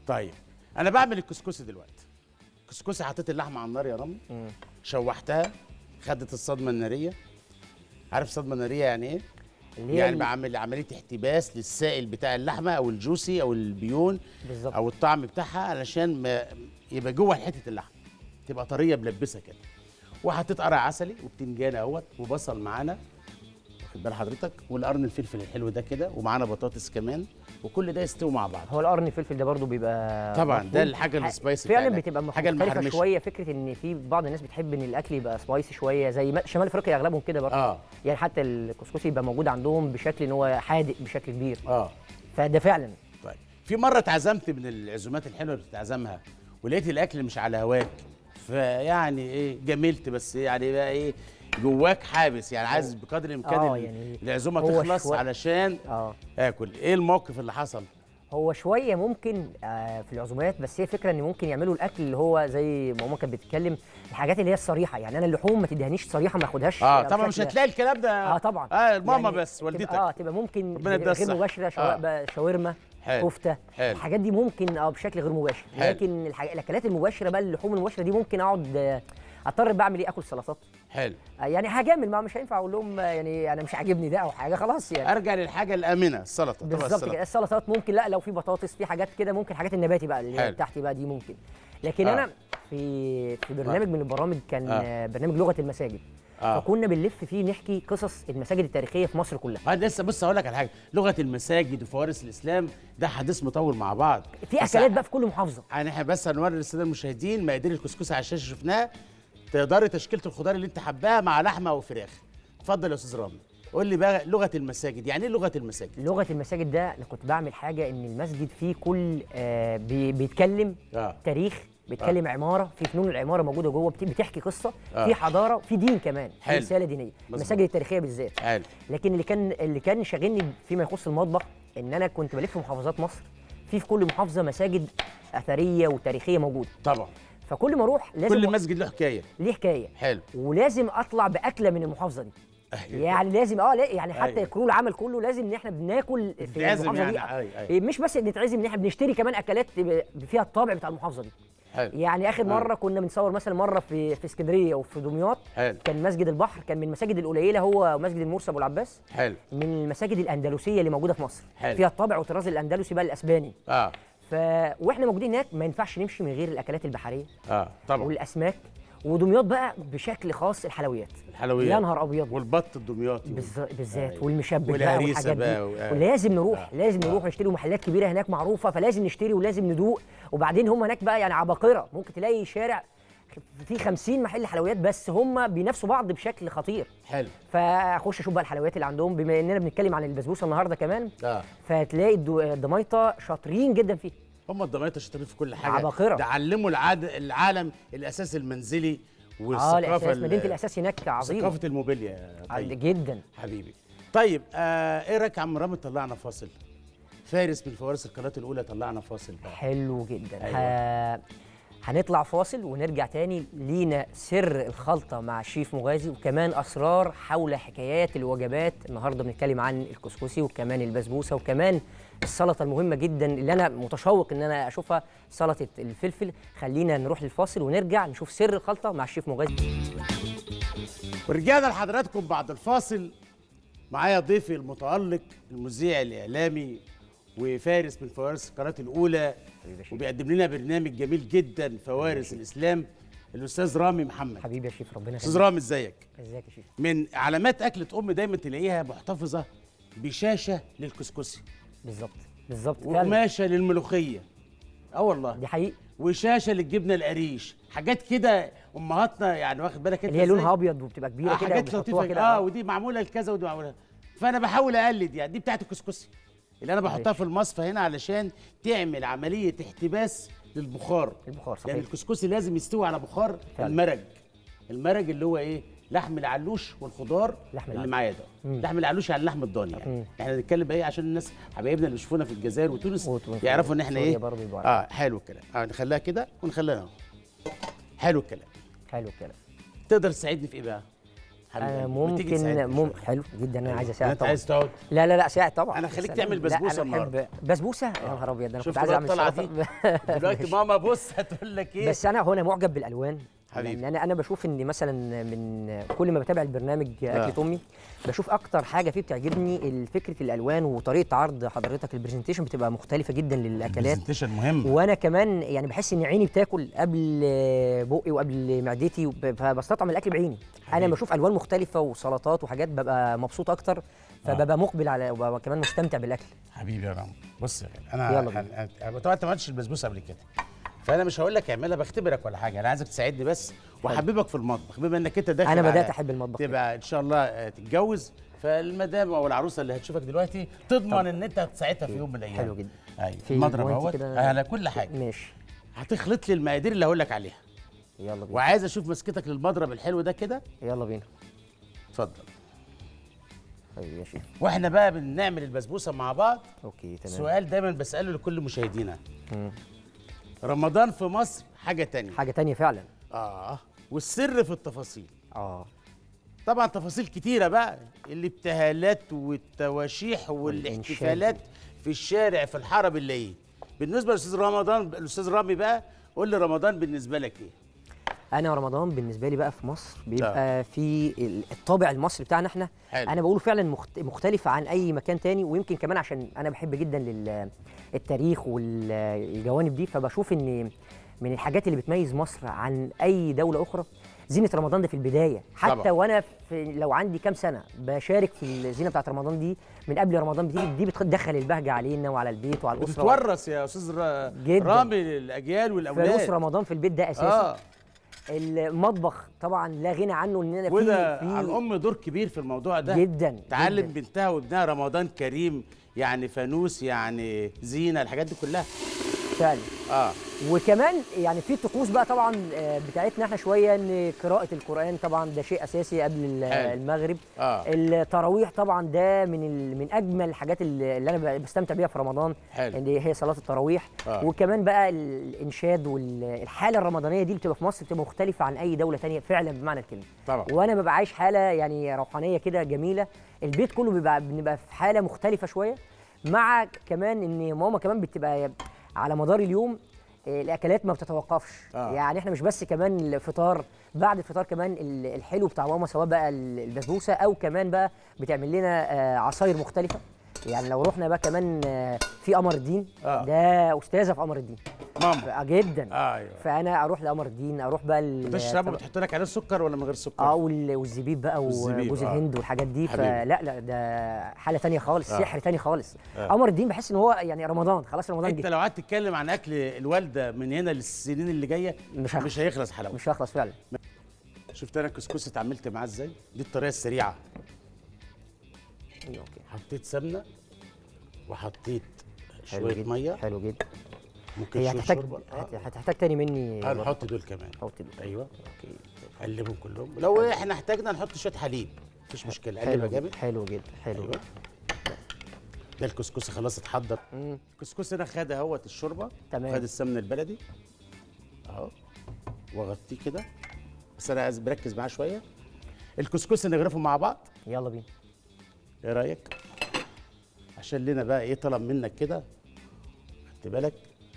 طيب انا بعمل الكسكسي دلوقتي الكسكسي حطيت اللحمه على النار يا رامي شوحتها خدت الصدمه الناريه عارف الصدمه الناريه يعني ايه اللي هي يعني ال- بعمل عمليه احتباس للسائل بتاع اللحمه او الجوسي او البيون بالظبط. او الطعم بتاعها علشان ما يبقى جوه حته اللحمه تبقى طريه ملبسه كده وحطيت قرع عسلي وبتنجان اهوت وبصل معانا واخد بال حضرتك والقرن الفلفل الحلو ده كده ومعانا بطاطس كمان وكل ده يستوي مع بعض هو القرن الفلفل ده برضو بيبقى طبعاً، مطلوب. ده الحاجة ح- السبايسي فعلا بتاعنا. بتبقى حاجة مختلفه المحرمشة. شويه فكره ان في بعض الناس بتحب ان الاكل يبقى سبايسي شويه زي ما- شمال افريقيا اغلبهم كده برضه اه يعني حتى الكسكسي يبقى موجود عندهم بشكل ان هو حادق بشكل كبير اه فده فعلا طيب في مره اتعزمت من العزومات الحلوه اللي بتتعزمها ولقيت الاكل مش على هواك فيعني ايه جملت بس يعني بقى ايه جواك حابس يعني عايز بقدر الامكان آه، ال- يعني العزومه هو تخلص شوية- علشان اه اكل ايه الموقف اللي حصل هو شويه ممكن آه في العزومات بس هي فكره ان ممكن يعملوا الاكل اللي هو زي ما ماما كانت بتتكلم الحاجات اللي هي الصريحه يعني انا اللحوم ما تديهانيش صريحه ما اخدهاش اه آه، طبعا مش بشكل- هتلاقي الكلام ده اه طبعا اه ماما يعني بس تبقى- والدتك اه تبقى ممكن ربنا يديها غير الصحة. مباشره شوا... آه. بقى شاورما حلو. كفته حلو. الحاجات دي ممكن اه بشكل غير مباشر حلو. لكن الحاجات الاكلات المباشره بقى اللحوم المباشره دي ممكن اقعد آه، اضطر بعمل ايه اكل سلطات حلو آه، يعني هجامل ما مش هينفع اقول لهم آه، يعني انا مش عاجبني ده او حاجه خلاص يعني ارجع للحاجه الامنه السلطه طبعا بالظبط السلطة. كده السلطات ممكن لا لو في بطاطس في حاجات كده ممكن حاجات النباتي بقى اللي هي حلو. بتاعتي بقى دي ممكن لكن آه. انا في في برنامج من البرامج كان آه. آه. برنامج لغه المساجد آه. فكنا بنلف فيه نحكي قصص المساجد التاريخيه في مصر كلها اه لسه بص هقول لك على حاجه لغه المساجد وفوارس الاسلام ده حديث مطول مع بعض في بس اكلات بقى في كل محافظه يعني احنا بس هنوري للساده المشاهدين مقادير الكسكسي على الشاشه شفناها تقدري تشكيله الخضار اللي انت حباها مع لحمه او فراخ اتفضل يا استاذ رامي قول لي بقى لغه المساجد يعني ايه لغه المساجد لغه المساجد ده انا كنت بعمل حاجه ان المسجد فيه كل آه بي بيتكلم اه تاريخ بيتكلم عماره في فنون العماره موجوده جوه بت- بتحكي قصه آه. في حضاره في دين كمان في حلو. رساله دينيه مظبوط. المساجد التاريخيه بالذات حلو لكن اللي كان اللي كان شاغلني فيما يخص المطبخ ان انا كنت بلف محافظات مصر في في كل محافظه مساجد اثريه وتاريخيه موجوده طبعا فكل ما اروح لازم كل مسجد له حكايه ليه حكايه حلو ولازم اطلع باكله من المحافظه دي يعني لازم اه لا يعني حتى أيوة. الكرو العمل كله لازم ان احنا بناكل في بتتعزم المحافظه يعني، دي أيوة، أيوة. مش بس نتعزم ان احنا بنشتري كمان اكلات فيها الطابع بتاع المحافظه دي حلو يعني اخر مره كنا بنصور مثلا مره في في اسكندريه وفي دمياط حلو كان مسجد البحر كان من المساجد القليله هو مسجد المرسي ابو العباس حلو من المساجد الاندلسيه اللي موجوده في مصر حلو. فيها الطابع والطراز الاندلسي بقى الاسباني اه ف واحنا موجودين هناك ما ينفعش نمشي من غير الاكلات البحريه اه طبعا والاسماك ودمياط بقى بشكل خاص الحلويات الحلويات يا نهار ابيض والبط الدمياطي بالز- بالذات أيوة. والمشبك بقى والهريسة والحاجات دي بقى و- آه. ولازم نروح آه. لازم نروح نشتري محلات كبيره هناك معروفه فلازم نشتري ولازم ندوق وبعدين هم هناك بقى يعني عباقره ممكن تلاقي شارع في 50 محل حلويات بس هم بينافسوا بعض بشكل خطير حلو فاخش اشوف بقى الحلويات اللي عندهم بما اننا بنتكلم عن البسبوسه النهارده كمان اه فتلاقي الدو- الدميطه شاطرين جدا فيه هم الضمايطه شاطرين في كل حاجه عباقرة. ده علموا العاد العالم الاساس المنزلي اه والثقافه الاساس ال- مدينه الاساس هناك عظيمه ثقافه الموبيليا يا طيب. جدا حبيبي طيب آه ايه رايك يا عم رامي طلعنا فاصل فارس من فوارس القناه الاولى طلعنا فاصل بقى حلو جدا أيوة. ه... هنطلع فاصل ونرجع تاني لينا سر الخلطة مع الشيف مغازي وكمان أسرار حول حكايات الوجبات النهاردة بنتكلم عن الكسكسي وكمان البسبوسة وكمان السلطة المهمة جدا اللي أنا متشوق إن أنا أشوفها سلطة الفلفل خلينا نروح للفاصل ونرجع نشوف سر الخلطة مع الشيف مغازي ورجعنا لحضراتكم بعد الفاصل معايا ضيفي المتألق المذيع الإعلامي وفارس من فوارس القناة الأولى وبيقدم لنا برنامج جميل جدا فوارس الإسلام الأستاذ رامي محمد حبيبي يا شيف ربنا أستاذ يخليك رامي إزيك ازيك يا شيف من علامات أكلة أم دايما تلاقيها محتفظة بشاشة للكسكسي بالظبط بالظبط فعلا وقماشة للملوخية اه والله دي حقيقي وشاشة للجبنة القريش حاجات كده أمهاتنا يعني واخد بالك أنت اللي هي إزاي؟ لونها ابيض وبتبقى كبيره آه كده حاجات وبيحطوها لطيفه كده اه ودي معموله لكذا ودي معموله فانا بحاول اقلد يعني دي بتاعت الكسكسي اللي انا بحطها ماشي. في المصفى هنا علشان تعمل عمليه احتباس للبخار البخار صحيح يعني الكسكسي لازم يستوي على بخار فعلا. المرج المرج اللي هو ايه لحم العلوش والخضار لحم اللي العلوش. معايا ده مم. لحم العلوش يعني اللحم الضاني يعني مم. احنا بنتكلم ايه عشان الناس حبايبنا اللي بيشوفونا في الجزائر وتونس وتونس يعرفوا ان احنا وسوريا ايه برضه يبقوا اه حلو الكلام اه نخليها كده ونخليها اهو حلو الكلام حلو الكلام تقدر تساعدني في ايه بقى حبيبي انا قلبي. ما تيجي ممكن تساعدني مم... شوية؟ حلو جدا انا عايز اساعد انت طبعا عايز تقعد لا لا لا اساعد طبعا أنا خليك يا تعمل سلام. لا، بسبوسة أنا بحب- بسبوسه يا نهار ابيض انا كنت شفت عايز بقى اعمل الطلعة سلطه دلوقتي ماما بص هتقول لك ايه بس انا هنا معجب بالالوان حبيبي. لان انا انا بشوف ان مثلا من كل ما بتابع البرنامج اكله امي بشوف اكتر حاجه فيه بتعجبني فكره الالوان وطريقه عرض حضرتك البرزنتيشن بتبقى مختلفه جدا للاكلات برزنتيشن مهم وانا كمان يعني بحس ان عيني بتاكل قبل بقي وقبل معدتي وب- فبستطعم الاكل بعيني انا حبيبي. بشوف الوان مختلفه وسلطات وحاجات ببقى مبسوط اكتر فببقى مقبل على وببقى كمان مستمتع بالاكل حبيبي يا رام بص يا غالي، انا يلا بينا. أنا- انا طبعا انت ما عملتش البسبوسه قبل كده فانا مش هقول لك اعملها بختبرك ولا حاجه انا عايزك تساعدني بس واحببك في المطبخ بما انك انت داخل انا بدات على- احب المطبخ كده. تبقى ان شاء الله آه، تتجوز فالمدام او العروسه اللي هتشوفك دلوقتي تضمن ان انت هتساعدها في يوم من الايام حلو جدا. ايوه في المضرب جوانتي اهوت كده. على كل حاجه ماشي هتخلط لي المقادير اللي هقول لك عليها يلا بينا وعايز اشوف مسكتك للمضرب الحلو ده كده يلا بينا اتفضل طيب يا شيخ واحنا بقى بنعمل البسبوسه مع بعض اوكي تمام سؤال دايما بساله لكل مشاهدينا مم. رمضان في مصر حاجه تانية حاجه تانية فعلا اه والسر في التفاصيل اه طبعا تفاصيل كتيره بقى الابتهالات والتواشيح والاحتفالات في الشارع في الحرم اللي ايه بالنسبه للاستاذ رمضان الاستاذ رامي بقى قول لي رمضان بالنسبه لك ايه انا رمضان بالنسبه لي بقى في مصر بيبقى في ال- الطابع المصري بتاعنا احنا حلو. انا بقوله فعلا مخت- مختلف عن اي مكان تاني ويمكن كمان عشان انا بحب جدا لل- التاريخ والجوانب دي فبشوف ان من الحاجات اللي بتميز مصر عن اي دوله اخرى زينه رمضان ده في البدايه حتى طبعا. وانا في لو عندي كام سنه بشارك في الزينه بتاعت رمضان دي من قبل رمضان بتيجي دي بتدخل البهجه علينا وعلى البيت وعلى الاسره بتتورث يا استاذ را- جداً. رامي للاجيال والاولاد فلوس رمضان في البيت ده اساسي اه المطبخ طبعا لا غنى عنه ان انا في وده في على الام دور كبير في الموضوع ده جدا تعلم جداً. بنتها وابنها رمضان كريم يعني فانوس يعني زينه الحاجات دي كلها فعلا اه وكمان يعني في طقوس بقى طبعا آه، بتاعتنا احنا شويه ان قراءه القران طبعا ده شيء اساسي قبل ال- حلو. المغرب اه التراويح طبعا ده من ال- من اجمل الحاجات اللي اللي انا ب- بستمتع بيها في رمضان حلو. اللي هي صلاه التراويح آه. وكمان بقى الانشاد والحاله الرمضانيه دي بتبقى في مصر بتبقى مختلفه عن اي دوله تانية فعلا بمعنى الكلمه طبعا وانا ببقى عايش حاله يعني روحانيه كده جميله البيت كله بيبقى بنبقى في حاله مختلفه شويه مع كمان ان ماما كمان بتبقى على مدار اليوم آه، الاكلات ما بتتوقفش آه. يعني احنا مش بس كمان الفطار بعد الفطار كمان ال- الحلو بتاع ماما سواء بقى ال- البسبوسه او كمان بقى بتعمل لنا آه، عصاير مختلفه يعني لو رحنا بقى كمان آه، في قمر الدين آه. ده استاذه في قمر الدين ماما آه، جدا آه ايوه فانا اروح لقمر الدين اروح بقى ال- بتشربه بتحط لك عليه سكر ولا من غير سكر؟ اه وال- والزبيب بقى والزبيب، وجوز آه. الهند والحاجات دي حبيبي. فلا لا ده حاله تانية خالص آه. سحر تاني خالص آه. قمر الدين بحس ان هو يعني رمضان خلاص رمضان انت جه لو قعدت تتكلم عن اكل الوالده من هنا للسنين اللي جايه مش هخلص. مش هيخلص حلاوه مش هخلص فعلا شفت انا الكسكسي اتعاملت معاه ازاي؟ دي الطريقه السريعه أيوة، اوكي حطيت سمنه وحطيت حلو شويه جدا ميه حلو جدا ممكن هي شويه هتحتاج شوربه هت- هتحتاج تاني مني اه نحط دول كمان حط دول. ايوه اوكي قلبهم كلهم لو احنا احتاجنا نحط شويه حليب مفيش مشكله قلبها حلو جامد جدا حلو جدا حلو ايوه جدا ده الكسكسي خلاص اتحضر مم. الكسكسي انا خد اهوت الشوربه تمام. خد السمنه البلدي اهو واغطيه كده بس انا عايز بركز معاه شويه الكسكسي نغرفه مع بعض يلا بينا ايه رايك عشان لنا بقى ايه طلب منك كده خدت بالك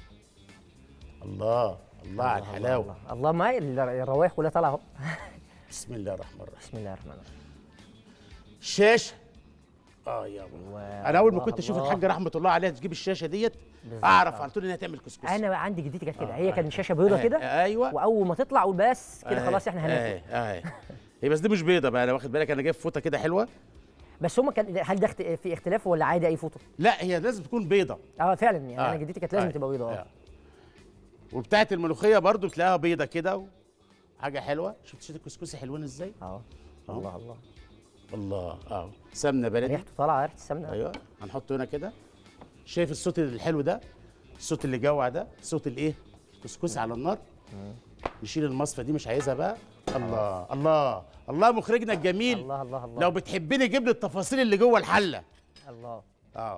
الله الله على الحلاوه الله, الله ما ال- الروايح كلها طالعه اهو بسم الله الرحمن الرحيم بسم الله الرحمن الرحيم شاشه اه يابا و- انا اول ما الله كنت اشوف الله. الحاجه رحمه الله عليها تجيب الشاشه ديت بالظبط، اعرف آه. على طول انها تعمل كسكسي انا بقى عندي جدتي كانت كده آه، هي آه. كانت شاشه بيضه آه، كده ايوه واول ما تطلع قول بس كده آه، خلاص احنا هناكل آه، آه. هي بس دي مش بيضه بقى انا واخد بالك انا جايب فوطه كده حلوه بس هم كان هل ده اخت- في اختلاف ولا عادي اي فوطه؟ لا هي لازم تكون بيضه اه فعلا يعني آه. انا جدتي كانت لازم آه. تبقى بيضه اه آه. وبتاعت الملوخيه برضو تلاقيها بيضه كده و... حاجه حلوه شفت شفت الكسكسي حلوين ازاي اه الله الله الله اه سمنه بلدي ريحته طالعه ريحه السمنه ايوه هنحطه هنا كده شايف الصوت الحلو ده الصوت اللي جوع ده صوت الايه الكسكسي على النار نشيل المصفى دي مش عايزها بقى الله الله الله مخرجنا الجميل الله الله الله لو بتحبني جيب لي التفاصيل اللي جوه الحله الله اه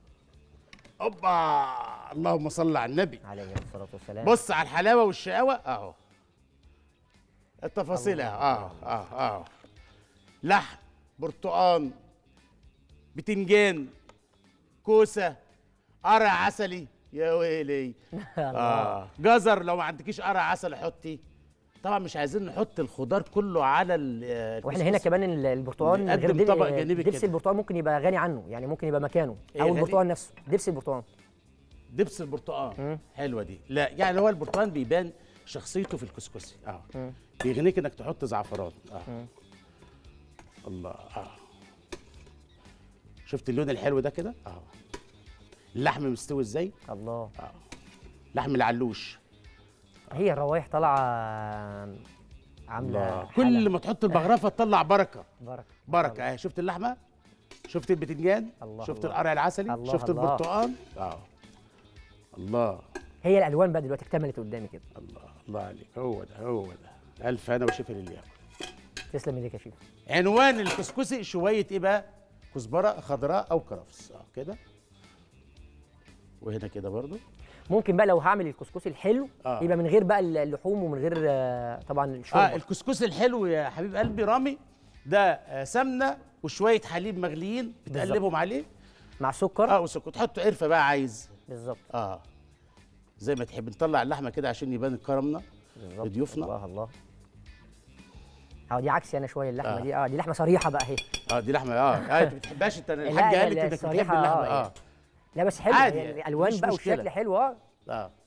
اوبا اللهم صل على النبي عليه الصلاه والسلام بص على الحلاوه والشقاوه اهو التفاصيل اهو اه اه اه لحم برتقان بتنجان كوسه قرع عسلي يا ويلي اه جزر لو ما عندكيش قرع عسل حطي طبعا مش عايزين نحط الخضار كله على ال- واحنا هنا الكسكسي. كمان ال- البرتقال نقدم غير دب- طبق جانبي دبس كده. البرتقال ممكن يبقى غني عنه يعني ممكن يبقى مكانه إيه او غني؟ البرتقال نفسه دبس البرتقال دبس البرتقال حلوه دي لا يعني هو البرتقال بيبان شخصيته في الكسكسي اه بيغنيك انك تحط زعفران اه الله اه شفت اللون الحلو ده كده اه اللحم مستوي ازاي الله لحم العلوش هي الروايح طالعه عامله الله حالة. كل ما تحط البغرفه تطلع بركه بركه بركه اهي شفت اللحمه شفت البتنجان الله شفت الله. القرع العسلي الله شفت الله. البرتقال اه الله هي الالوان بقى دلوقتي اكتملت قدامي كده الله الله عليك هو ده هو ده الف انا وشفا لله تسلم ايديك يا شيخ عنوان الكسكسي شويه ايه بقى كزبره خضراء او كرفس اه كده وهنا كده برضو ممكن بقى لو هعمل الكسكسي الحلو آه. يبقى من غير بقى اللحوم ومن غير آه، طبعا الشوربه اه الكسكسي الحلو يا حبيب قلبي رامي ده آه سمنه وشويه حليب مغليين بتقلبهم عليه مع سكر اه وسكر تحط قرفه بقى عايز بالظبط اه زي ما تحب نطلع اللحمه كده عشان يبان كرمنا بالظبط لضيوفنا. الله الله اه دي عكسي انا شويه اللحمه آه. دي اه دي لحمه صريحه بقى اهي اه دي لحمه اه اه انت ما بتحبهاش انت لا، الحاج قال لك لا، انك بتحب الصريحة، اللحمه آه، اه لا بس حلو عادي يعني يعني، الالوان مش بقى مشكلة. والشكل حلو اه اه